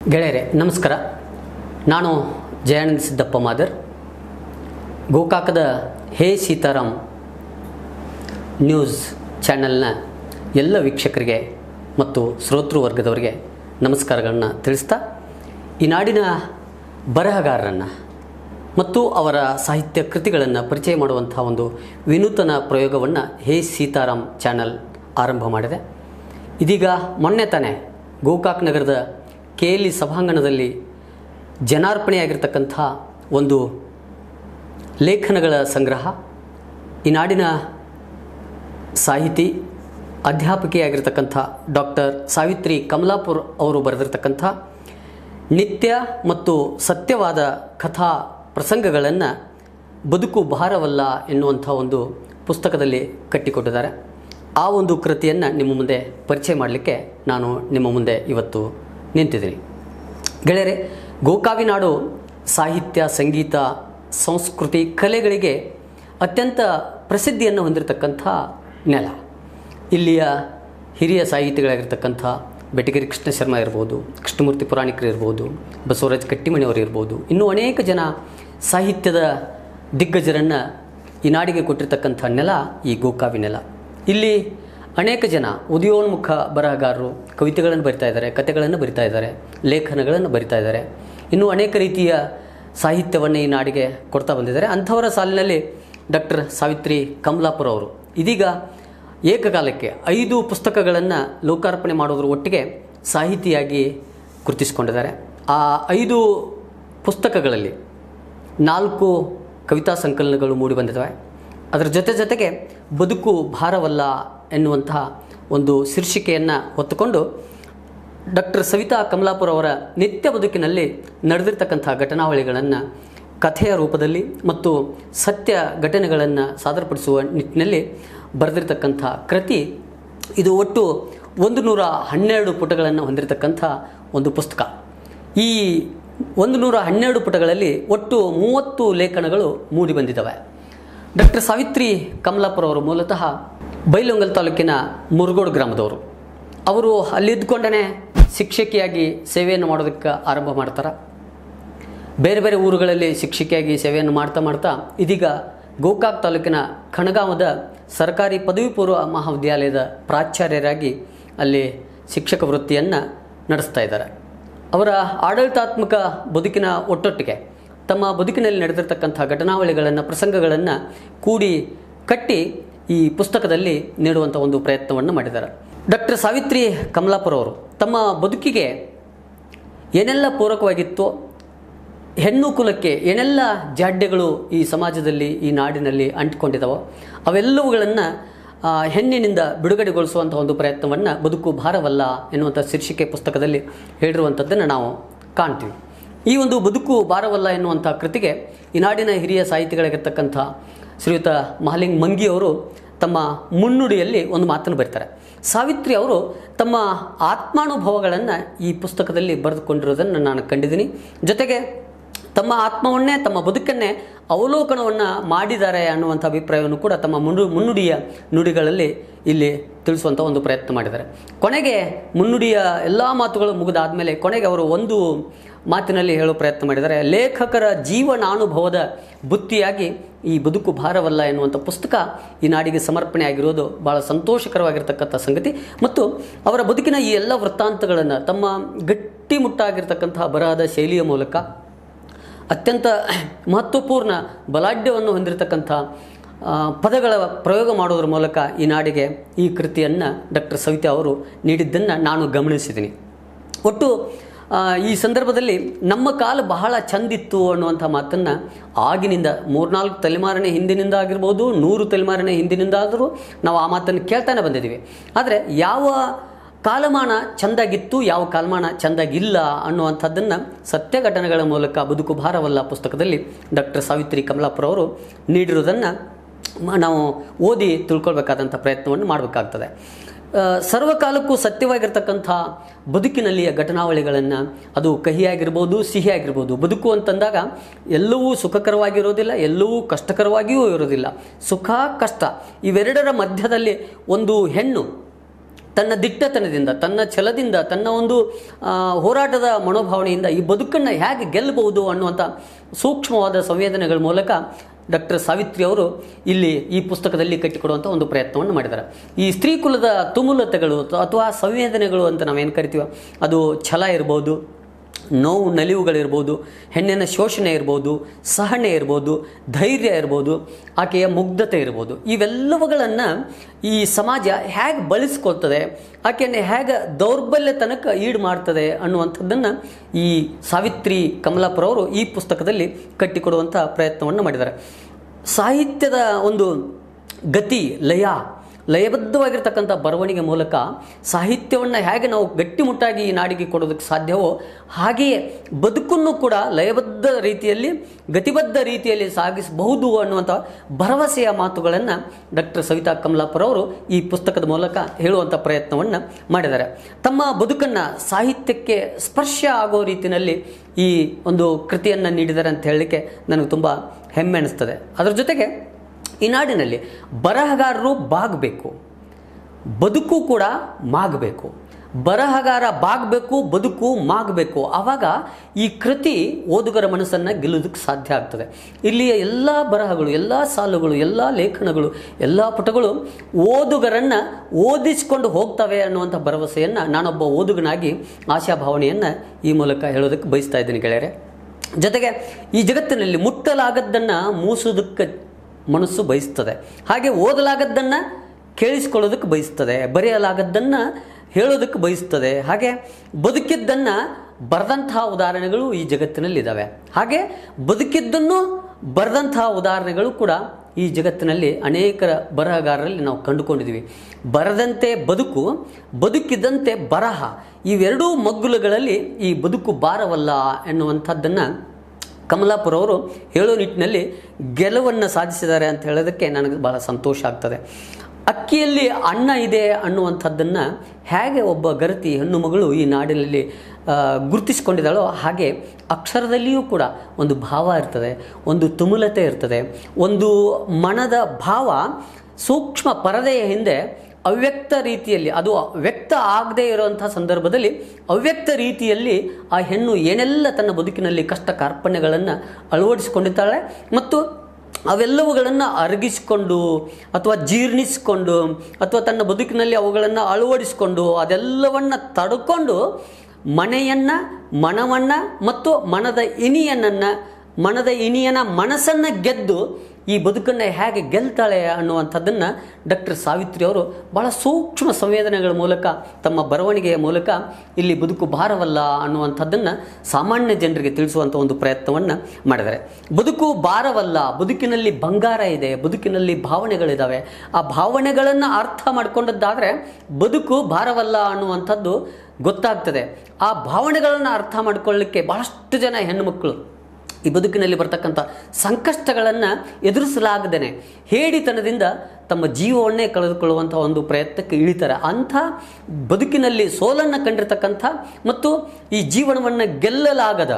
ಗೆಳೆಯರೆ ನಮಸ್ಕಾರ ನಾನು ಜಯಾನಂದ ಸಿದ್ದಪ್ಪ ಮಾದರ್ ಗೋಕಾಕದ ಹೇ ಸೀತಾರಾಮ್ ನ್ಯೂಸ್ ಚಾನೆಲ್ನ ಎಲ್ಲ ವೀಕ್ಷಕರಿಗೆ ಮತ್ತು ಶ್ರೋತೃ ವರ್ಗದವರಿಗೆ ನಮಸ್ಕಾರಗಳನ್ನ ತಿಳಿಸ್ತಾ ಈ ನಾಡಿನ ಬರಹಗಾರರನ್ನು ಮತ್ತು ಅವರ ಸಾಹಿತ್ಯ ಕೃತಿಗಳನ್ನು ಪರಿಚಯ ಮಾಡುವಂಥ ಒಂದು ವಿನೂತನ ಪ್ರಯೋಗವನ್ನು ಹೇ ಸೀತಾರಾಮ್ ಚಾನಲ್ ಆರಂಭ ಮಾಡಿದೆ ಇದೀಗ ಮೊನ್ನೆ ತಾನೇ ಗೋಕಾಕ್ ನಗರದ ಕೆ ಎಲ್ ಇ ಸಭಾಂಗಣದಲ್ಲಿ ಜನಾರ್ಪಣೆಯಾಗಿರ್ತಕ್ಕಂಥ ಒಂದು ಲೇಖನಗಳ ಸಂಗ್ರಹ ಈ ನಾಡಿನ ಸಾಹಿತಿ ಅಧ್ಯಾಪಕಿಯಾಗಿರ್ತಕ್ಕಂಥ ಡಾಕ್ಟರ್ ಸಾವಿತ್ರಿ ಕಮಲಾಪುರ್ ಅವರು ಬರೆದಿರ್ತಕ್ಕಂಥ ನಿತ್ಯ ಮತ್ತು ಸತ್ಯವಾದ ಕಥಾ ಪ್ರಸಂಗಗಳನ್ನು ಬದುಕು ಭಾರವಲ್ಲ ಎನ್ನುವಂಥ ಒಂದು ಪುಸ್ತಕದಲ್ಲಿ ಕಟ್ಟಿಕೊಟ್ಟಿದ್ದಾರೆ ಆ ಒಂದು ಕೃತಿಯನ್ನು ನಿಮ್ಮ ಮುಂದೆ ಪರಿಚಯ ಮಾಡಲಿಕ್ಕೆ ನಾನು ನಿಮ್ಮ ಮುಂದೆ ಇವತ್ತು ನಿಂತಿದ್ದೀನಿ ಗೆಳೆಯರೆ ಗೋಕಾವಿನಾಡು ಸಾಹಿತ್ಯ ಸಂಗೀತ ಸಂಸ್ಕೃತಿ ಕಲೆಗಳಿಗೆ ಅತ್ಯಂತ ಪ್ರಸಿದ್ಧಿಯನ್ನು ಹೊಂದಿರತಕ್ಕಂಥ ನೆಲ ಇಲ್ಲಿಯ ಹಿರಿಯ ಸಾಹಿತಿಗಳಾಗಿರ್ತಕ್ಕಂಥ ಬೆಟಗೇರಿ ಕೃಷ್ಣ ಶರ್ಮ ಇರ್ಬೋದು ಕೃಷ್ಣಮೂರ್ತಿ ಪುರಾಣಿಕರು ಇರ್ಬೋದು ಬಸವರಾಜ್ ಕಟ್ಟಿಮಣಿಯವರು ಇರ್ಬೋದು ಇನ್ನೂ ಅನೇಕ ಜನ ಸಾಹಿತ್ಯದ ದಿಗ್ಗಜರನ್ನು ಈ ನಾಡಿಗೆ ಕೊಟ್ಟಿರ್ತಕ್ಕಂಥ ನೆಲ ಈ ಗೋಕಾವಿ ನೆಲ ಇಲ್ಲಿ ಅನೇಕ ಜನ ಉದಯೋನ್ಮುಖ ಬರಹಗಾರರು ಕವಿತೆಗಳನ್ನು ಬರಿತಾ ಇದ್ದಾರೆ ಕಥೆಗಳನ್ನು ಬರಿತಾ ಇದ್ದಾರೆ ಲೇಖನಗಳನ್ನು ಬರಿತಾ ಇದ್ದಾರೆ ಇನ್ನೂ ಅನೇಕ ರೀತಿಯ ಸಾಹಿತ್ಯವನ್ನು ಈ ನಾಡಿಗೆ ಕೊಡ್ತಾ ಬಂದಿದ್ದಾರೆ ಅಂಥವರ ಸಾಲಿನಲ್ಲಿ ಡಾಕ್ಟರ್ ಸಾವಿತ್ರಿ ಕಮಲಾಪುರ ಅವರು ಇದೀಗ ಏಕಕಾಲಕ್ಕೆ ಐದು ಪುಸ್ತಕಗಳನ್ನು ಲೋಕಾರ್ಪಣೆ ಮಾಡೋದ್ರ ಒಟ್ಟಿಗೆ ಸಾಹಿತಿಯಾಗಿ ಗುರುತಿಸಿಕೊಂಡಿದ್ದಾರೆ ಆ ಐದು ಪುಸ್ತಕಗಳಲ್ಲಿ ನಾಲ್ಕು ಕವಿತಾ ಸಂಕಲನಗಳು ಮೂಡಿಬಂದಿದ್ದಾವೆ ಅದರ ಜೊತೆ ಜೊತೆಗೆ ಬದುಕು ಭಾರವಲ್ಲ ಎನ್ನುವಂತಹ ಒಂದು ಶೀರ್ಷಿಕೆಯನ್ನು ಹೊತ್ತುಕೊಂಡು ಡಾಕ್ಟರ್ ಸವಿತಾ ಕಮಲಾಪುರ ಅವರ ನಿತ್ಯ ಬದುಕಿನಲ್ಲಿ ನಡೆದಿರ್ತಕ್ಕಂಥ ಘಟನಾವಳಿಗಳನ್ನು ಕಥೆಯ ರೂಪದಲ್ಲಿ ಮತ್ತು ಸತ್ಯ ಘಟನೆಗಳನ್ನು ಸಾದರಪಡಿಸುವ ನಿಟ್ಟಿನಲ್ಲಿ ಬರೆದಿರ್ತಕ್ಕಂಥ ಕೃತಿ ಇದು ಒಟ್ಟು ಒಂದು ನೂರ ಹನ್ನೆರಡು ಪುಟಗಳನ್ನು ಹೊಂದಿರತಕ್ಕಂಥ ಒಂದು ಪುಸ್ತಕ ಈ ಒಂದು ನೂರ ಹನ್ನೆರಡು ಪುಟಗಳಲ್ಲಿ ಒಟ್ಟು ಮೂವತ್ತು ಲೇಖನಗಳು ಮೂಡಿಬಂದಿದ್ದಾವೆ ಡಾಕ್ಟರ್ ಸಾವಿತ್ರಿ ಕಮಲಾಪುರ ಅವರು ಮೂಲತಃ ಬೈಲೊಂಗಲ್ ತಾಲೂಕಿನ ಮುರುಗೋಡು ಗ್ರಾಮದವರು ಅವರು ಅಲ್ಲಿದ್ದುಕೊಂಡೇ ಶಿಕ್ಷಕಿಯಾಗಿ ಸೇವೆಯನ್ನು ಮಾಡೋದಕ್ಕೆ ಆರಂಭ ಮಾಡ್ತಾರೆ ಬೇರೆ ಬೇರೆ ಊರುಗಳಲ್ಲಿ ಶಿಕ್ಷಕಿಯಾಗಿ ಸೇವೆಯನ್ನು ಮಾಡ್ತಾ ಮಾಡ್ತಾ ಇದೀಗ ಗೋಕಾಕ್ ತಾಲೂಕಿನ ಖಣಗಾಮದ ಸರ್ಕಾರಿ ಪದವಿ ಪೂರ್ವ ಮಹಾವಿದ್ಯಾಲಯದ ಪ್ರಾಚಾರ್ಯರಾಗಿ ಅಲ್ಲಿ ಶಿಕ್ಷಕ ವೃತ್ತಿಯನ್ನು ನಡೆಸ್ತಾ ಇದ್ದಾರೆ ಅವರ ಆಡಳಿತಾತ್ಮಕ ಬದುಕಿನ ಒಟ್ಟೊಟ್ಟಿಗೆ ತಮ್ಮ ಬದುಕಿನಲ್ಲಿ ನಡೆದಿರ್ತಕ್ಕಂಥ ಘಟನಾವಳಿಗಳನ್ನು ಪ್ರಸಂಗಗಳನ್ನು ಕೂಡಿ ಕಟ್ಟಿ ಈ ಪುಸ್ತಕದಲ್ಲಿ ನೀಡುವಂಥ ಒಂದು ಪ್ರಯತ್ನವನ್ನು ಮಾಡಿದ್ದಾರೆ ಡಾಕ್ಟರ್ ಸಾವಿತ್ರಿ ಕಮಲಾಪುರ ಅವರು ತಮ್ಮ ಬದುಕಿಗೆ ಏನೆಲ್ಲ ಪೂರಕವಾಗಿತ್ತೋ ಹೆಣ್ಣು ಕುಲಕ್ಕೆ ಏನೆಲ್ಲ ಜಾಡ್ಯಗಳು ಈ ಸಮಾಜದಲ್ಲಿ ಈ ನಾಡಿನಲ್ಲಿ ಅಂಟಿಕೊಂಡಿದ್ದಾವೋ ಅವೆಲ್ಲವುಗಳನ್ನು ಹೆಣ್ಣಿನಿಂದ ಬಿಡುಗಡೆಗೊಳಿಸುವಂಥ ಒಂದು ಪ್ರಯತ್ನವನ್ನು ಬದುಕು ಭಾರವಲ್ಲ ಎನ್ನುವಂಥ ಶೀರ್ಷಿಕೆ ಪುಸ್ತಕದಲ್ಲಿ ಹೇಳಿರುವಂಥದ್ದನ್ನು ನಾವು ಕಾಣ್ತೀವಿ ಈ ಒಂದು ಬದುಕು ಭಾರವಲ್ಲ ಎನ್ನುವಂಥ ಕೃತಿಗೆ ಈ ನಾಡಿನ ಹಿರಿಯ ಸಾಹಿತಿಗಳಾಗಿರ್ತಕ್ಕಂಥ ಶ್ರೀಯುತ ಮಹಾಲಿಂಗ್ ಮಂಗಿಯವರು ತಮ್ಮ ಮುನ್ನುಡಿಯಲ್ಲಿ ಒಂದು ಮಾತನ್ನು ಬರೀತಾರೆ ಸಾವಿತ್ರಿ ಅವರು ತಮ್ಮ ಆತ್ಮಾನುಭವಗಳನ್ನು ಈ ಪುಸ್ತಕದಲ್ಲಿ ಬರೆದುಕೊಂಡಿರೋದನ್ನು ನಾನು ಕಂಡಿದ್ದೀನಿ ಜೊತೆಗೆ ತಮ್ಮ ಆತ್ಮವನ್ನೇ ತಮ್ಮ ಬದುಕನ್ನೇ ಅವಲೋಕನವನ್ನು ಮಾಡಿದ್ದಾರೆ ಅನ್ನುವಂಥ ಅಭಿಪ್ರಾಯವನ್ನು ಕೂಡ ತಮ್ಮ ಮುನ್ನು ಮುನ್ನುಡಿಯ ನುಡಿಗಳಲ್ಲಿ ಇಲ್ಲಿ ತಿಳಿಸುವಂಥ ಒಂದು ಪ್ರಯತ್ನ ಮಾಡಿದ್ದಾರೆ ಕೊನೆಗೆ ಮುನ್ನುಡಿಯ ಎಲ್ಲ ಮಾತುಗಳು ಮುಗಿದಾದಮೇಲೆ ಕೊನೆಗೆ ಅವರು ಒಂದು ಮಾತಿನಲ್ಲಿ ಹೇಳೋ ಪ್ರಯತ್ನ ಮಾಡಿದ್ದಾರೆ ಲೇಖಕರ ಜೀವನಾನುಭವದ ಬುತ್ತಿಯಾಗಿ ಈ ಬದುಕು ಭಾರವಲ್ಲ ಎನ್ನುವಂಥ ಪುಸ್ತಕ ಈ ನಾಡಿಗೆ ಸಮರ್ಪಣೆ ಆಗಿರೋದು ಭಾಳ ಸಂತೋಷಕರವಾಗಿರ್ತಕ್ಕಂಥ ಸಂಗತಿ ಮತ್ತು ಅವರ ಬದುಕಿನ ಈ ಎಲ್ಲ ವೃತ್ತಾಂತಗಳನ್ನು ತಮ್ಮ ಗಟ್ಟಿಮುಟ್ಟಾಗಿರ್ತಕ್ಕಂತಹ ಬರಹದ ಶೈಲಿಯ ಮೂಲಕ ಅತ್ಯಂತ ಮಹತ್ವಪೂರ್ಣ ಬಲಾಢ್ಯವನ್ನು ಹೊಂದಿರತಕ್ಕಂಥ ಪದಗಳ ಪ್ರಯೋಗ ಮಾಡೋದ್ರ ಮೂಲಕ ಈ ನಾಡಿಗೆ ಈ ಕೃತಿಯನ್ನು ಡಾಕ್ಟರ್ ಸವಿತಾ ಅವರು ನೀಡಿದ್ದನ್ನು ನಾನು ಗಮನಿಸಿದ್ದೀನಿ ಒಟ್ಟು ಈ ಸಂದರ್ಭದಲ್ಲಿ ನಮ್ಮ ಕಾಲ ಬಹಳ ಚಂದಿತ್ತು ಅನ್ನುವಂಥ ಮಾತನ್ನು ಆಗಿನಿಂದ ಮೂರ್ನಾಲ್ಕು ತಲೆಮಾರಿನ ಹಿಂದಿನಿಂದ ಆಗಿರ್ಬೋದು ನೂರು ತಲೆಮಾರಿನ ಹಿಂದಿನಿಂದ ಆದರೂ ನಾವು ಆ ಮಾತನ್ನು ಕೇಳ್ತಾನೆ ಬಂದಿದ್ದೀವಿ ಆದರೆ ಯಾವ ಕಾಲಮಾನ ಚೆಂದಾಗಿತ್ತು ಯಾವ ಕಾಲಮಾನ ಚೆಂದಾಗಿಲ್ಲ ಅನ್ನುವಂಥದ್ದನ್ನು ಸತ್ಯ ಘಟನೆಗಳ ಮೂಲಕ ಬದುಕು ಭಾರವಲ್ಲ ಪುಸ್ತಕದಲ್ಲಿ ಡಾಕ್ಟರ್ ಸಾವಿತ್ರಿ ಕಮಲಾಪುರ ಅವರು ನೀಡಿರೋದನ್ನು ನಾವು ಓದಿ ತಿಳ್ಕೊಳ್ಬೇಕಾದಂಥ ಪ್ರಯತ್ನವನ್ನು ಮಾಡಬೇಕಾಗ್ತದೆ ಸರ್ವಕಾಲಕ್ಕೂ ಸತ್ಯವಾಗಿರ್ತಕ್ಕಂಥ ಬದುಕಿನಲ್ಲಿಯ ಘಟನಾವಳಿಗಳನ್ನು ಅದು ಕಹಿಯಾಗಿರ್ಬೋದು ಸಿಹಿಯಾಗಿರ್ಬೋದು ಬದುಕು ಅಂತಂದಾಗ ಎಲ್ಲವೂ ಸುಖಕರವಾಗಿರೋದಿಲ್ಲ ಎಲ್ಲವೂ ಕಷ್ಟಕರವಾಗಿಯೂ ಇರೋದಿಲ್ಲ ಸುಖ ಕಷ್ಟ ಇವೆರಡರ ಮಧ್ಯದಲ್ಲಿ ಒಂದು ಹೆಣ್ಣು ತನ್ನ ದಿಟ್ಟತನದಿಂದ ತನ್ನ ಛಲದಿಂದ ತನ್ನ ಒಂದು ಆ, ಹೋರಾಟದ ಮನೋಭಾವನೆಯಿಂದ ಈ ಬದುಕನ್ನು ಹೇಗೆ ಗೆಲ್ಲಬಹುದು ಅನ್ನುವಂಥ ಸೂಕ್ಷ್ಮವಾದ ಸಂವೇದನೆಗಳ ಮೂಲಕ ಡಾಕ್ಟರ್ ಸಾವಿತ್ರಿ ಅವರು ಇಲ್ಲಿ ಈ ಪುಸ್ತಕದಲ್ಲಿ ಕಟ್ಟಿಕೊಡುವಂಥ ಒಂದು ಪ್ರಯತ್ನವನ್ನು ಮಾಡಿದ್ದಾರೆ ಈ ಸ್ತ್ರೀ ಕುಲದ ತುಮುಲತೆಗಳು ಅಥವಾ ಸಂವೇದನೆಗಳು ಅಂತ ನಾವೇನು ಕರಿತೀವೋ ಅದು ಛಲ ಇರ್ಬೋದು ನೋವು ನಲಿವುಗಳಿರ್ಬೋದು ಹೆಣ್ಣಿನ ಶೋಷಣೆ ಇರ್ಬೋದು ಸಹನೆ ಇರ್ಬೋದು ಧೈರ್ಯ ಇರ್ಬೋದು ಆಕೆಯ ಮುಗ್ಧತೆ ಇರ್ಬೋದು ಇವೆಲ್ಲವುಗಳನ್ನು ಈ ಸಮಾಜ ಹೇಗೆ ಬಳಸ್ಕೊಳ್ತದೆ ಆಕೆಯನ್ನು ಹೇಗೆ ದೌರ್ಬಲ್ಯ ತನಕ ಈಡು ಮಾಡ್ತದೆ ಅನ್ನುವಂಥದ್ದನ್ನು ಈ ಸಾವಿತ್ರಿ ಕಮಲಾಪುರ ಅವರು ಈ ಪುಸ್ತಕದಲ್ಲಿ ಕಟ್ಟಿಕೊಡುವಂಥ ಪ್ರಯತ್ನವನ್ನು ಮಾಡಿದ್ದಾರೆ ಸಾಹಿತ್ಯದ ಒಂದು ಗತಿ ಲಯ ಲಯಬದ್ಧವಾಗಿರ್ತಕ್ಕಂಥ ಬರವಣಿಗೆ ಮೂಲಕ ಸಾಹಿತ್ಯವನ್ನು ಹೇಗೆ ನಾವು ಗಟ್ಟಿಮುಟ್ಟಾಗಿ ಈ ನಾಡಿಗೆ ಕೊಡೋದಕ್ಕೆ ಸಾಧ್ಯವೋ ಹಾಗೆಯೇ ಬದುಕನ್ನು ಕೂಡ ಲಯಬದ್ಧ ರೀತಿಯಲ್ಲಿ ಗತಿಬದ್ಧ ರೀತಿಯಲ್ಲಿ ಸಾಗಿಸಬಹುದು ಅನ್ನುವಂಥ ಭರವಸೆಯ ಮಾತುಗಳನ್ನು ಡಾಕ್ಟರ್ ಸವಿತಾ ಕಮಲಾಪುರ ಅವರು ಈ ಪುಸ್ತಕದ ಮೂಲಕ ಹೇಳುವಂಥ ಪ್ರಯತ್ನವನ್ನು ಮಾಡಿದ್ದಾರೆ ತಮ್ಮ ಬದುಕನ್ನು ಸಾಹಿತ್ಯಕ್ಕೆ ಸ್ಪರ್ಶ ಆಗೋ ರೀತಿಯಲ್ಲಿ ಈ ಒಂದು ಕೃತಿಯನ್ನು ನೀಡಿದ್ದಾರೆ ಅಂತ ಹೇಳಲಿಕ್ಕೆ ನನಗೆ ತುಂಬ ಹೆಮ್ಮೆ ಅನಿಸ್ತದೆ ಅದರ ಜೊತೆಗೆ ಈ ನಾಡಿನಲ್ಲಿ ಬರಹಗಾರರು ಬಾಗಬೇಕು ಬದುಕು ಕೂಡ ಮಾಗಬೇಕು ಬರಹಗಾರ ಬಾಗಬೇಕು ಬದುಕು ಮಾಗಬೇಕು ಆವಾಗ ಈ ಕೃತಿ ಓದುಗರ ಮನಸ್ಸನ್ನು ಗೆಲ್ಲೋದಕ್ಕೆ ಸಾಧ್ಯ ಆಗ್ತದೆ ಇಲ್ಲಿಯ ಎಲ್ಲ ಬರಹಗಳು ಎಲ್ಲ ಸಾಲುಗಳು ಎಲ್ಲ ಲೇಖನಗಳು ಎಲ್ಲ ಪುಟಗಳು ಓದುಗರನ್ನು ಓದಿಸಿಕೊಂಡು ಹೋಗ್ತವೆ ಅನ್ನುವಂಥ ಭರವಸೆಯನ್ನು ನಾನೊಬ್ಬ ಓದುಗನಾಗಿ ಆಶಾಭಾವನೆಯನ್ನು ಈ ಮೂಲಕ ಹೇಳೋದಕ್ಕೆ ಬಯಸ್ತಾ ಇದ್ದೀನಿ ಗೆಳೆಯರೆ ಜೊತೆಗೆ ಈ ಜಗತ್ತಿನಲ್ಲಿ ಮುಟ್ಟಲಾಗದ್ದನ್ನು ಮೂಸೋದಕ್ಕೆ ಮನಸ್ಸು ಬಯಸ್ತದೆ ಹಾಗೆ ಓದಲಾಗದ್ದನ್ನು ಕೇಳಿಸ್ಕೊಳ್ಳೋದಕ್ಕೆ ಬಯಸ್ತದೆ ಬರೆಯಲಾಗದ್ದನ್ನು ಹೇಳೋದಕ್ಕೆ ಬಯಸ್ತದೆ ಹಾಗೆ ಬದುಕಿದ್ದನ್ನು ಬರೆದಂತಹ ಉದಾಹರಣೆಗಳು ಈ ಜಗತ್ತಿನಲ್ಲಿದ್ದಾವೆ ಹಾಗೆ ಬದುಕಿದ್ದನ್ನು ಬರೆದಂತಹ ಉದಾಹರಣೆಗಳು ಕೂಡ ಈ ಜಗತ್ತಿನಲ್ಲಿ ಅನೇಕ ಬರಹಗಾರರಲ್ಲಿ ನಾವು ಕಂಡುಕೊಂಡಿದ್ದೀವಿ ಬರದಂತೆ ಬದುಕು ಬದುಕಿದಂತೆ ಬರಹ ಇವೆರಡೂ ಮಗ್ಗುಲುಗಳಲ್ಲಿ ಈ ಬದುಕು ಬಾರವಲ್ಲ ಎನ್ನುವಂಥದ್ದನ್ನು ಕಮಲಾಪುರ ಅವರು ಹೇಳೋ ನಿಟ್ಟಿನಲ್ಲಿ ಗೆಲುವನ್ನು ಸಾಧಿಸಿದ್ದಾರೆ ಅಂತ ಹೇಳೋದಕ್ಕೆ ನನಗೆ ಬಹಳ ಸಂತೋಷ ಆಗ್ತದೆ ಅಕ್ಕಿಯಲ್ಲಿ ಅನ್ನ ಇದೆ ಅನ್ನುವಂಥದ್ದನ್ನು ಹೇಗೆ ಒಬ್ಬ ಗರತಿ ಹೆಣ್ಣು ಮಗಳು ಈ ನಾಡಿನಲ್ಲಿ ಆ, ಗುರುತಿಸಿಕೊಂಡಿದ್ದಾಳೋ ಹಾಗೆ ಅಕ್ಷರದಲ್ಲಿಯೂ ಕೂಡ ಒಂದು ಭಾವ ಇರ್ತದೆ ಒಂದು ತುಮುಲತೆ ಇರ್ತದೆ ಒಂದು ಮನದ ಭಾವ ಸೂಕ್ಷ್ಮ ಪರದೆಯ ಹಿಂದೆ ಅವ್ಯಕ್ತ ರೀತಿಯಲ್ಲಿ ಅದು ವ್ಯಕ್ತ ಆಗದೇ ಇರುವಂಥ ಸಂದರ್ಭದಲ್ಲಿ ಅವ್ಯಕ್ತ ರೀತಿಯಲ್ಲಿ ಆ ಹೆಣ್ಣು ಏನೆಲ್ಲ ತನ್ನ ಬದುಕಿನಲ್ಲಿ ಕಷ್ಟ ಕಾರ್ಪಣ್ಯಗಳನ್ನು ಅಳವಡಿಸಿಕೊಂಡಿದ್ದಾಳೆ ಮತ್ತು ಅವೆಲ್ಲವುಗಳನ್ನು ಅರಗಿಸಿಕೊಂಡು ಅಥವಾ ಜೀರ್ಣಿಸಿಕೊಂಡು ಅಥವಾ ತನ್ನ ಬದುಕಿನಲ್ಲಿ ಅವುಗಳನ್ನು ಅಳವಡಿಸಿಕೊಂಡು ಅದೆಲ್ಲವನ್ನು ತಡ್ಕೊಂಡು ಮನೆಯನ್ನು ಮನವನ್ನು ಮತ್ತು ಮನದ ಇನಿಯನನ್ನು ಮನದ ಇನಿಯನ ಮನಸ್ಸನ್ನು ಗೆದ್ದು ಈ ಬದುಕನ್ನು ಹೇಗೆ ಗೆಲ್ತಾಳೆ ಅನ್ನುವಂಥದ್ದನ್ನು ಡಾಕ್ಟರ್ ಸಾವಿತ್ರಿ ಅವರು ಬಹಳ ಸೂಕ್ಷ್ಮ ಸಂವೇದನೆಗಳ ಮೂಲಕ ತಮ್ಮ ಬರವಣಿಗೆಯ ಮೂಲಕ ಇಲ್ಲಿ ಬದುಕು ಭಾರವಲ್ಲ ಅನ್ನುವಂಥದ್ದನ್ನು ಸಾಮಾನ್ಯ ಜನರಿಗೆ ತಿಳಿಸುವಂಥ ಒಂದು ಪ್ರಯತ್ನವನ್ನು ಮಾಡಿದ್ದಾರೆ ಬದುಕು ಭಾರವಲ್ಲ ಬದುಕಿನಲ್ಲಿ ಬಂಗಾರ ಇದೆ ಬದುಕಿನಲ್ಲಿ ಭಾವನೆಗಳಿದ್ದಾವೆ ಆ ಭಾವನೆಗಳನ್ನು ಅರ್ಥ ಮಾಡ್ಕೊಂಡದ್ದಾದರೆ ಬದುಕು ಭಾರವಲ್ಲ ಅನ್ನುವಂಥದ್ದು ಗೊತ್ತಾಗ್ತದೆ ಆ ಭಾವನೆಗಳನ್ನು ಅರ್ಥ ಮಾಡ್ಕೊಳ್ಳಿಕ್ಕೆ ಬಹಳಷ್ಟು ಜನ ಹೆಣ್ಣುಮಕ್ಕಳು ಈ ಬದುಕಿನಲ್ಲಿ ಬರ್ತಕ್ಕಂಥ ಸಂಕಷ್ಟಗಳನ್ನು ಎದುರಿಸಲಾಗದೇನೆ ಹೇಡಿತನದಿಂದ ತಮ್ಮ ಜೀವವನ್ನೇ ಕಳೆದುಕೊಳ್ಳುವಂಥ ಒಂದು ಪ್ರಯತ್ನಕ್ಕೆ ಇಳಿತಾರೆ ಅಂಥ ಬದುಕಿನಲ್ಲಿ ಸೋಲನ್ನು ಕಂಡಿರ್ತಕ್ಕಂಥ ಮತ್ತು ಈ ಜೀವನವನ್ನು ಗೆಲ್ಲಲಾಗದ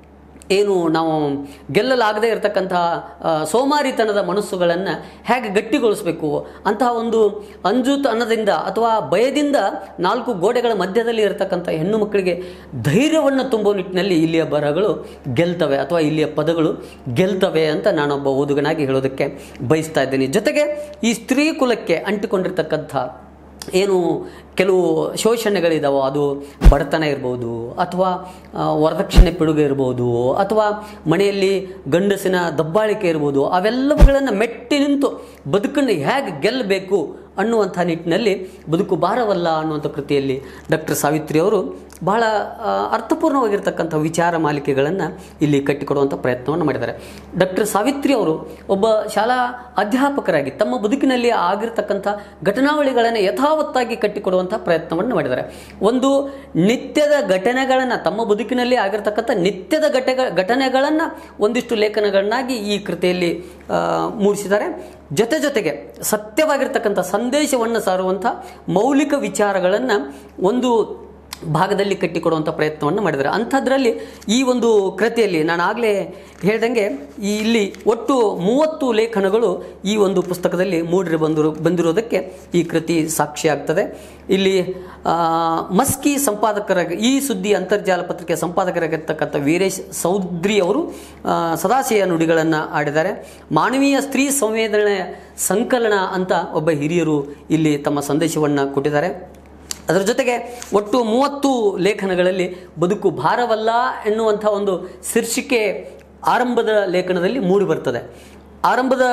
ಏನು ನಾವು ಗೆಲ್ಲಲಾಗದೇ ಇರತಕ್ಕಂತಹ ಆ, ಸೋಮಾರಿತನದ ಮನಸ್ಸುಗಳನ್ನು ಹೇಗೆ ಗಟ್ಟಿಗೊಳಿಸಬೇಕು ಅಂತಹ ಒಂದು ಅಂಜುತನದಿಂದ ಅಥವಾ ಭಯದಿಂದ ನಾಲ್ಕು ಗೋಡೆಗಳ ಮಧ್ಯದಲ್ಲಿ ಇರತಕ್ಕಂಥ ಹೆಣ್ಣು ಮಕ್ಕಳಿಗೆ ಧೈರ್ಯವನ್ನು ತುಂಬುವ ನಿಟ್ಟಿನಲ್ಲಿ ಇಲ್ಲಿಯ ಬರಹಗಳು ಗೆಲ್ತವೆ ಅಥವಾ ಇಲ್ಲಿಯ ಪದಗಳು ಗೆಲ್ತವೆ ಅಂತ ನಾನೊಬ್ಬ ಓದುಗನಾಗಿ ಹೇಳೋದಕ್ಕೆ ಬಯಸ್ತಾ ಇದ್ದೀನಿ ಜೊತೆಗೆ ಈ ಸ್ತ್ರೀ ಕುಲಕ್ಕೆ ಅಂಟಿಕೊಂಡಿರ್ತಕ್ಕಂಥ ಏನು ಕೆಲವು ಶೋಷಣೆಗಳಿದಾವೋ ಅದು ಬಡತನ ಇರ್ಬೋದು ಅಥವಾ ಆ, ವರದಕ್ಷಿಣೆ ಪಿಡುಗೆ ಇರ್ಬೋದು ಅಥವಾ ಮನೆಯಲ್ಲಿ ಗಂಡಸಿನ ದಬ್ಬಾಳಿಕೆ ಇರ್ಬೋದು ಅವೆಲ್ಲವುಗಳನ್ನು ಮೆಟ್ಟಿ ನಿಂತು ಬದುಕನ್ನು ಹೇಗೆ ಗೆಲ್ಲಬೇಕು ಅನ್ನುವಂಥ ನಿಟ್ಟಿನಲ್ಲಿ ಬದುಕು ಭಾರವಲ್ಲ ಅನ್ನುವಂಥ ಕೃತಿಯಲ್ಲಿ ಡಾಕ್ಟರ್ ಸಾವಿತ್ರಿ ಅವರು ಬಹಳ ಆ, ಅರ್ಥಪೂರ್ಣವಾಗಿರ್ತಕ್ಕಂಥ ವಿಚಾರ ಮಾಲಿಕೆಗಳನ್ನು ಇಲ್ಲಿ ಕಟ್ಟಿಕೊಡುವಂಥ ಪ್ರಯತ್ನವನ್ನು ಮಾಡಿದ್ದಾರೆ ಡಾಕ್ಟರ್ ಸಾವಿತ್ರಿ ಅವರು ಒಬ್ಬ ಶಾಲಾ ಅಧ್ಯಾಪಕರಾಗಿ ತಮ್ಮ ಬದುಕಿನಲ್ಲಿ ಆಗಿರ್ತಕ್ಕಂಥ ಘಟನಾವಳಿಗಳನ್ನು ಯಥಾವತ್ತಾಗಿ ಕಟ್ಟಿಕೊಡುವಂಥ ಪ್ರಯತ್ನವನ್ನು ಮಾಡಿದ್ದಾರೆ ಒಂದು ನಿತ್ಯದ ಘಟನೆಗಳನ್ನು ತಮ್ಮ ಬದುಕಿನಲ್ಲಿ ಆಗಿರ್ತಕ್ಕಂಥ ನಿತ್ಯದ ಘಟೆ ಘಟನೆಗಳನ್ನು ಒಂದಿಷ್ಟು ಲೇಖನಗಳನ್ನಾಗಿ ಈ ಕೃತಿಯಲ್ಲಿ ಆ, ಮೂಡಿಸಿದ್ದಾರೆ ಜೊತೆ ಜೊತೆಗೆ ಸತ್ಯವಾಗಿರ್ತಕ್ಕಂಥ ಸಂದೇಶವನ್ನು ಸಾರುವಂಥ ಮೌಲಿಕ ವಿಚಾರಗಳನ್ನು ಒಂದು ಭಾಗದಲ್ಲಿ ಕಟ್ಟಿಕೊಡುವಂಥ ಪ್ರಯತ್ನವನ್ನು ಮಾಡಿದ್ದಾರೆ ಅಂಥದ್ರಲ್ಲಿ ಈ ಒಂದು ಕೃತಿಯಲ್ಲಿ ನಾನು ಆಗಲೇ ಹೇಳ್ದಂಗೆ ಈ ಇಲ್ಲಿ ಒಟ್ಟು ಮೂವತ್ತು ಲೇಖನಗಳು ಈ ಒಂದು ಪುಸ್ತಕದಲ್ಲಿ ಮೂಡಿ ಬಂದಿರೋ ಬಂದಿರೋದಕ್ಕೆ ಈ ಕೃತಿ ಸಾಕ್ಷಿಯಾಗ್ತದೆ ಇಲ್ಲಿ ಆ, ಮಸ್ಕಿ ಸಂಪಾದಕರಾಗಿ ಈ ಸುದ್ದಿ ಅಂತರ್ಜಾಲ ಪತ್ರಿಕೆ ಸಂಪಾದಕರಾಗಿರ್ತಕ್ಕಂಥ ವೀರೇಶ್ ಸೌದ್ರಿ ಅವರು ಆ, ಸದಾಶಯ ನುಡಿಗಳನ್ನು ಆಡಿದ್ದಾರೆ ಮಾನವೀಯ ಸ್ತ್ರೀ ಸಂವೇದನೆಯ ಸಂಕಲನ ಅಂತ ಒಬ್ಬ ಹಿರಿಯರು ಇಲ್ಲಿ ತಮ್ಮ ಸಂದೇಶವನ್ನು ಕೊಟ್ಟಿದ್ದಾರೆ ಅದರ ಜೊತೆಗೆ ಒಟ್ಟು ಮೂವತ್ತು ಲೇಖನಗಳಲ್ಲಿ ಬದುಕು ಭಾರವಲ್ಲ ಎನ್ನುವಂಥ ಒಂದು ಶೀರ್ಷಿಕೆ ಆರಂಭದ ಲೇಖನದಲ್ಲಿ ಮೂಡಿ ಬರ್ತದೆ ಆರಂಭದ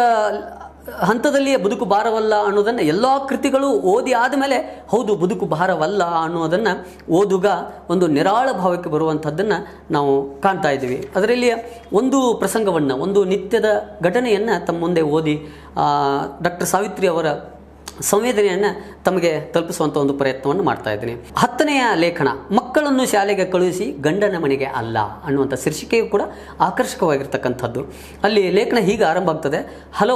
ಹಂತದಲ್ಲಿಯೇ ಬದುಕು ಭಾರವಲ್ಲ ಅನ್ನೋದನ್ನು ಎಲ್ಲ ಕೃತಿಗಳು ಓದಿ ಆದಮೇಲೆ ಹೌದು ಬದುಕು ಭಾರವಲ್ಲ ಅನ್ನೋದನ್ನು ಓದುಗ ಒಂದು ನಿರಾಳ ಭಾವಕ್ಕೆ ಬರುವಂಥದ್ದನ್ನು ನಾವು ಕಾಣ್ತಾ ಇದ್ದೀವಿ ಅದರಲ್ಲಿ ಒಂದು ಪ್ರಸಂಗವನ್ನು ಒಂದು ನಿತ್ಯದ ಘಟನೆಯನ್ನು ತಮ್ಮ ಮುಂದೆ ಓದಿ ಡಾಕ್ಟರ್ ಸಾವಿತ್ರಿ ಅವರ ಸಂವೇದನೆಯನ್ನು ತಮಗೆ ತಲುಪಿಸುವಂಥ ಒಂದು ಪ್ರಯತ್ನವನ್ನು ಮಾಡ್ತಾ ಇದ್ದೀನಿ ಹತ್ತನೆಯ ಲೇಖನ ಮಕ್ಕಳನ್ನು ಶಾಲೆಗೆ ಕಳುಹಿಸಿ ಗಂಡನ ಮನೆಗೆ ಅಲ್ಲ ಅನ್ನುವಂಥ ಶೀರ್ಷಿಕೆಯು ಕೂಡ ಆಕರ್ಷಕವಾಗಿರ್ತಕ್ಕಂಥದ್ದು ಅಲ್ಲಿ ಲೇಖನ ಹೀಗೆ ಆರಂಭ ಆಗ್ತದೆ ಹಲೋ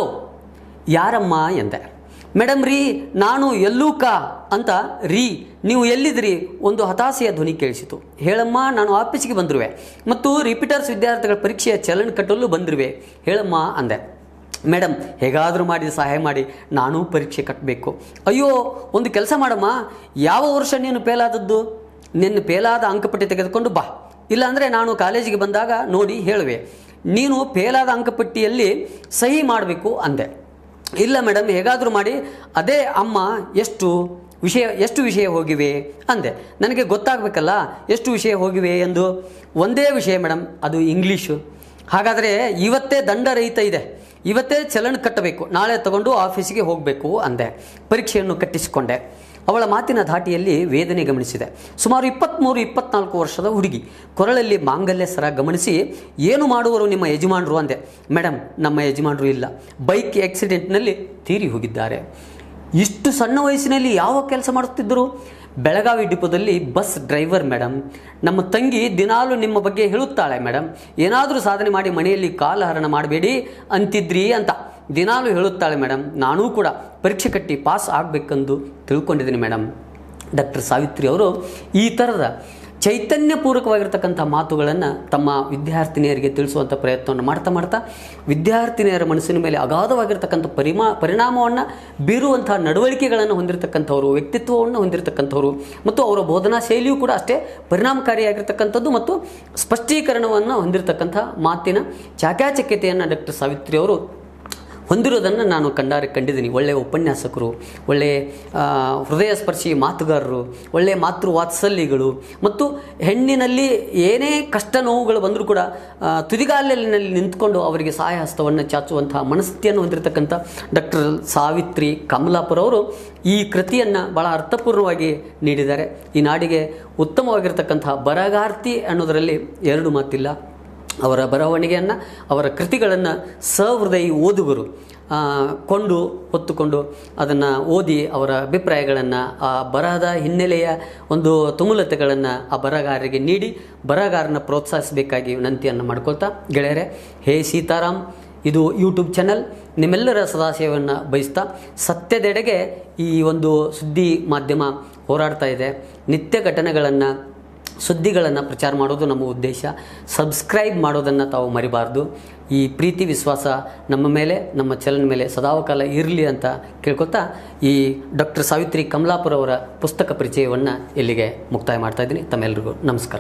ಯಾರಮ್ಮ ಎಂದೆ ಮೇಡಮ್ ರೀ ನಾನು ಎಲ್ಲೂಕ ಅಂತ ರೀ ನೀವು ಎಲ್ಲಿದ್ರಿ ಒಂದು ಹತಾಸೆಯ ಧ್ವನಿ ಕೇಳಿಸಿತು ಹೇಳಮ್ಮ ನಾನು ಆಫೀಸಿಗೆ ಬಂದಿರುವೆ ಮತ್ತು ರಿಪೀಟರ್ಸ್ ವಿದ್ಯಾರ್ಥಿಗಳ ಪರೀಕ್ಷೆಯ ಚಲನ್ ಕಟ್ಟಲು ಬಂದಿರುವೆ ಹೇಳಮ್ಮ ಅಂದೆ ಮೇಡಮ್ ಹೇಗಾದರೂ ಮಾಡಿ ಸಹಾಯ ಮಾಡಿ ನಾನೂ ಪರೀಕ್ಷೆ ಕಟ್ಟಬೇಕು ಅಯ್ಯೋ ಒಂದು ಕೆಲಸ ಮಾಡಮ್ಮ ಯಾವ ವರ್ಷ ನೀನು ಫೇಲಾದದ್ದು ನಿನ್ನ ಫೇಲಾದ ಅಂಕಪಟ್ಟಿ ತೆಗೆದುಕೊಂಡು ಬಾ ಇಲ್ಲಾಂದರೆ ನಾನು ಕಾಲೇಜಿಗೆ ಬಂದಾಗ ನೋಡಿ ಹೇಳುವೆ ನೀನು ಫೇಲಾದ ಅಂಕಪಟ್ಟಿಯಲ್ಲಿ ಸಹಿ ಮಾಡಬೇಕು ಅಂದೆ ಇಲ್ಲ ಮೇಡಮ್ ಹೇಗಾದರೂ ಮಾಡಿ ಅದೇ ಅಮ್ಮ ಎಷ್ಟು ವಿಷಯ ಎಷ್ಟು ವಿಷಯ ಹೋಗಿವೆ ಅಂದೆ ನನಗೆ ಗೊತ್ತಾಗಬೇಕಲ್ಲ ಎಷ್ಟು ವಿಷಯ ಹೋಗಿವೆ ಎಂದು ಒಂದೇ ವಿಷಯ ಮೇಡಮ್ ಅದು ಇಂಗ್ಲೀಷು ಹಾಗಾದರೆ ಇವತ್ತೇ ದಂಡರಹಿತ ಇದೆ ಇವತ್ತೇ ಚಲನ್ ಕಟ್ಟಬೇಕು ನಾಳೆ ತಗೊಂಡು ಆಫೀಸಿಗೆ ಹೋಗಬೇಕು ಅಂದೆ ಪರೀಕ್ಷೆಯನ್ನು ಕಟ್ಟಿಸಿಕೊಂಡೆ ಅವಳ ಮಾತಿನ ಧಾಟಿಯಲ್ಲಿ ವೇದನೆ ಗಮನಿಸಿದೆ ಸುಮಾರು ಇಪ್ಪತ್ತ್ಮೂರು ಇಪ್ಪತ್ನಾಲ್ಕು ವರ್ಷದ ಹುಡುಗಿ ಕೊರಳಲ್ಲಿ ಮಾಂಗಲ್ಯ ಸರ ಗಮನಿಸಿ ಏನು ಮಾಡುವರು ನಿಮ್ಮ ಯಜಮಾನರು ಅಂದೆ ಮೇಡಮ್ ನಮ್ಮ ಯಜಮಾನರು ಇಲ್ಲ ಬೈಕ್ ಆಕ್ಸಿಡೆಂಟ್ನಲ್ಲಿ ತೀರಿ ಹೋಗಿದ್ದಾರೆ ಇಷ್ಟು ಸಣ್ಣ ವಯಸ್ಸಿನಲ್ಲಿ ಯಾವ ಕೆಲಸ ಮಾಡುತ್ತಿದ್ದರು ಬೆಳಗಾವಿ ಡಿಪೋದಲ್ಲಿ ಬಸ್ ಡ್ರೈವರ್ ಮೇಡಮ್ ನಮ್ಮ ತಂಗಿ ದಿನಾಲು ನಿಮ್ಮ ಬಗ್ಗೆ ಹೇಳುತ್ತಾಳೆ ಮೇಡಮ್ ಏನಾದರೂ ಸಾಧನೆ ಮಾಡಿ ಮನೆಯಲ್ಲಿ ಕಾಲಹರಣ ಮಾಡಬೇಡಿ ಅಂತಿದ್ರಿ ಅಂತ ದಿನಾಲು ಹೇಳುತ್ತಾಳೆ ಮೇಡಮ್ ನಾನೂ ಕೂಡ ಪರೀಕ್ಷೆ ಕಟ್ಟಿ ಪಾಸ್ ಆಗಬೇಕೆಂದು ತಿಳ್ಕೊಂಡಿದ್ದೀನಿ ಮೇಡಮ್ ಡಾಕ್ಟರ್ ಸಾವಿತ್ರಿ ಅವರು ಈ ಥರದ ಚೈತನ್ಯಪೂರ್ವಕವಾಗಿರ್ತಕ್ಕಂಥ ಮಾತುಗಳನ್ನು ತಮ್ಮ ವಿದ್ಯಾರ್ಥಿನಿಯರಿಗೆ ತಿಳಿಸುವಂಥ ಪ್ರಯತ್ನವನ್ನು ಮಾಡ್ತಾ ಮಾಡ್ತಾ ವಿದ್ಯಾರ್ಥಿನಿಯರ ಮನಸ್ಸಿನ ಮೇಲೆ ಅಗಾಧವಾಗಿರ್ತಕ್ಕಂಥ ಪರಿಮಾ ಪರಿಣಾಮವನ್ನು ಬೀರುವಂಥ ನಡವಳಿಕೆಗಳನ್ನು ಹೊಂದಿರತಕ್ಕಂಥವ್ರು ವ್ಯಕ್ತಿತ್ವವನ್ನು ಹೊಂದಿರತಕ್ಕಂಥವ್ರು ಮತ್ತು ಅವರ ಬೋಧನಾ ಶೈಲಿಯೂ ಕೂಡ ಅಷ್ಟೇ ಪರಿಣಾಮಕಾರಿಯಾಗಿರ್ತಕ್ಕಂಥದ್ದು ಮತ್ತು ಸ್ಪಷ್ಟೀಕರಣವನ್ನು ಹೊಂದಿರತಕ್ಕಂಥ ಮಾತಿನ ಚಾಕ್ಯಾಚಕ್ಯತೆಯನ್ನು ಡಾಕ್ಟರ್ ಸಾವಿತ್ರಿ ಅವರು ಹೊಂದಿರೋದನ್ನು ನಾನು ಕಂಡಾರೆ ಕಂಡಿದ್ದೀನಿ ಒಳ್ಳೆಯ ಉಪನ್ಯಾಸಕರು ಒಳ್ಳೆಯ ಆ, ಹೃದಯ ಸ್ಪರ್ಶಿ ಮಾತುಗಾರರು ಒಳ್ಳೆಯ ಮಾತೃ ವಾತ್ಸಲ್ಯಗಳು ಮತ್ತು ಹೆಣ್ಣಿನಲ್ಲಿ ಏನೇ ಕಷ್ಟ ನೋವುಗಳು ಬಂದರೂ ಕೂಡ ಆ, ತುದಿಗಾಲಿನಲ್ಲಿ ನಿಂತ್ಕೊಂಡು ಅವರಿಗೆ ಸಹಾಯ ಹಸ್ತವನ್ನು ಚಾಚುವಂತಹ ಮನಸ್ಥಿತಿಯನ್ನು ಹೊಂದಿರತಕ್ಕಂಥ ಡಾಕ್ಟರ್ ಸಾವಿತ್ರಿ ಕಮಲಾಪುರ ಅವರು ಈ ಕೃತಿಯನ್ನು ಭಾಳ ಅರ್ಥಪೂರ್ಣವಾಗಿ ನೀಡಿದ್ದಾರೆ ಈ ನಾಡಿಗೆ ಉತ್ತಮವಾಗಿರ್ತಕ್ಕಂಥ ಬರಗಾರ್ತಿ ಅನ್ನೋದರಲ್ಲಿ ಎರಡು ಮಾತಿಲ್ಲ ಅವರ ಬರವಣಿಗೆಯನ್ನು ಅವರ ಕೃತಿಗಳನ್ನು ಸಹೃದಯಿ ಓದುಗರು ಆ, ಕೊಂಡು ಹೊತ್ತುಕೊಂಡು ಅದನ್ನು ಓದಿ ಅವರ ಅಭಿಪ್ರಾಯಗಳನ್ನು ಆ ಬರಹದ ಹಿನ್ನೆಲೆಯ ಒಂದು ತುಮುಲತೆಗಳನ್ನು ಆ ಬರಹಗಾರರಿಗೆ ನೀಡಿ ಬರಹಗಾರನ ಪ್ರೋತ್ಸಾಹಿಸಬೇಕಾಗಿ ವಿನಂತಿಯನ್ನು ಮಾಡ್ಕೊಳ್ತಾ ಗೆಳೆಯರೆ ಹೇ ಸೀತಾರಾಮ್ ಇದು ಯೂಟ್ಯೂಬ್ ಚಾನಲ್ ನಿಮ್ಮೆಲ್ಲರ ಸದಾಶಯವನ್ನು ಬಯಸ್ತಾ ಸತ್ಯದೆಡೆಗೆ ಈ ಒಂದು ಸುದ್ದಿ ಮಾಧ್ಯಮ ಹೋರಾಡ್ತಾ ಇದೆ ನಿತ್ಯ ಘಟನೆಗಳನ್ನು ಸುದ್ದಿಗಳನ್ನು ಪ್ರಚಾರ ಮಾಡೋದು ನಮ್ಮ ಉದ್ದೇಶ ಸಬ್ಸ್ಕ್ರೈಬ್ ಮಾಡೋದನ್ನು ತಾವು ಮರಿಬಾರ್ದು ಈ ಪ್ರೀತಿ ವಿಶ್ವಾಸ ನಮ್ಮ ಮೇಲೆ ನಮ್ಮ ಚಲನ ಮೇಲೆ ಸದಾವಕಾಲ ಇರಲಿ ಅಂತ ಕೇಳ್ಕೊತಾ ಈ ಡಾಕ್ಟರ್ ಸಾವಿತ್ರಿ ಕಮಲಾಪುರ ಅವರ ಪುಸ್ತಕ ಪರಿಚಯವನ್ನು ಇಲ್ಲಿಗೆ ಮುಕ್ತಾಯ ಮಾಡ್ತಾ ಇದ್ದೀನಿ ತಮ್ಮೆಲ್ಲರಿಗೂ ನಮಸ್ಕಾರ